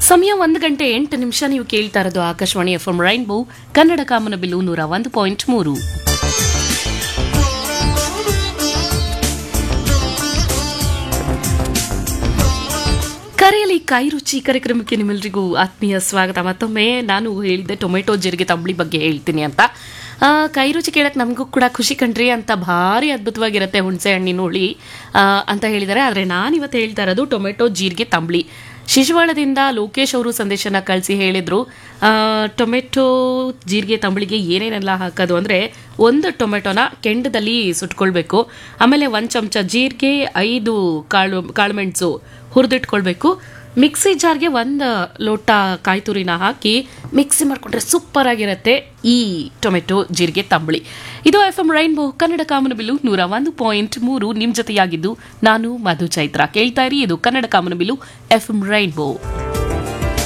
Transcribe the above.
ಸಮಯ ಒಂದು ಗಂಟೆ ಎಂಟು ನಿಮಿಷ ನೀವು ಕೇಳ್ತಾ ಇರೋದು Akashvani F M rainbow Kannada ಕಾಮನ ಬಿಲ್ಲು ನೂರ ಒಂದು ಪಾಯಿಂಟ್ ಮೂರು ಕರೆಯಲ್ಲಿ ಕಾಯಿ ರುಚಿ ಕಾರ್ಯಕ್ರಮಕ್ಕೆ ನಿಮ್ಮೆಲ್ಲರಿಗೂ ಆತ್ಮೀಯ ಸ್ವಾಗತ ಮತ್ತೊಮ್ಮೆ ನಾನು ಹೇಳಿದ್ದೆ ಟೊಮೆಟೊ ಜೀರಿಗೆ ತಂಬಳಿ ಬಗ್ಗೆ ಹೇಳ್ತೀನಿ ಅಂತ ಆ, ಕೈ ರುಚಿ ಕೇಳಕ್ಕೆ ನಮಗೂ ಕೂಡ ಖುಷಿ ಕಣ್ರಿ ಅಂತ ಭಾರಿ ಅದ್ಭುತವಾಗಿರುತ್ತೆ ಹುಣಸೆ ಹಣ್ಣಿನ ಹುಳಿ ಆ, ಅಂತ ಹೇಳಿದ್ದಾರೆ ಆದರೆ ನಾನು ಇವತ್ತು ಹೇಳ್ತಾ ಇರೋದು ಟೊಮೆಟೊ ಜೀರಿಗೆ ತಂಬಳಿ ಶಿಶುವಾಳದಿಂದ ಲೋಕೇಶ್ ಅವರು ಸಂದೇಶನ ಕಳಿಸಿ ಹೇಳಿದ್ರು ಆ, ಟೊಮೆಟೊ ಜೀರಿಗೆ ತಂಬಳಿಗೆ ಏನೇನೆಲ್ಲ ಹಾಕೋದು ಅಂದರೆ ಒಂದು ಟೊಮೆಟೊನ ಕೆಂಡದಲ್ಲಿ ಸುಟ್ಕೊಳ್ಬೇಕು ಆಮೇಲೆ ಒಂದು ಚಮಚ ಜೀರಿಗೆ ಐದು ಕಾಳು ಕಾಳುಮೆಣಸು ಹುರಿದಿಟ್ಕೊಳ್ಬೇಕು ಮಿಕ್ಸಿ ಜಾರ್ಗೆ ಒಂದು ಲೋಟ ಕಾಯಿ ತುರಿನ ಹಾಕಿ ಮಿಕ್ಸಿ ಮಾಡಿಕೊಂಡ್ರೆ ಸೂಪರ್ ಆಗಿರುತ್ತೆ ಈ ಟೊಮೆಟೊ ಜೀರಿಗೆ ತಂಬಳಿ ಇದು ಎಫ್ ಎಂ ರೈನ್ಬೋ ಕನ್ನಡ ಕಾಮನಬಿಲ್ಲು ನೂರ ಒಂದು ಪಾಯಿಂಟ್ ಮೂರು ನಿಮ್ಮ ಜೊತೆಯಾಗಿದ್ದು ನಾನು ಮಧು ಚೈತ್ರ ಕೇಳ್ತಾ ಇರಿ ಇದು ಕನ್ನಡ ಕಾಮನಬಿಲ್ಲು ಎಫ್ ಎಂ ರೈನ್ಬೋ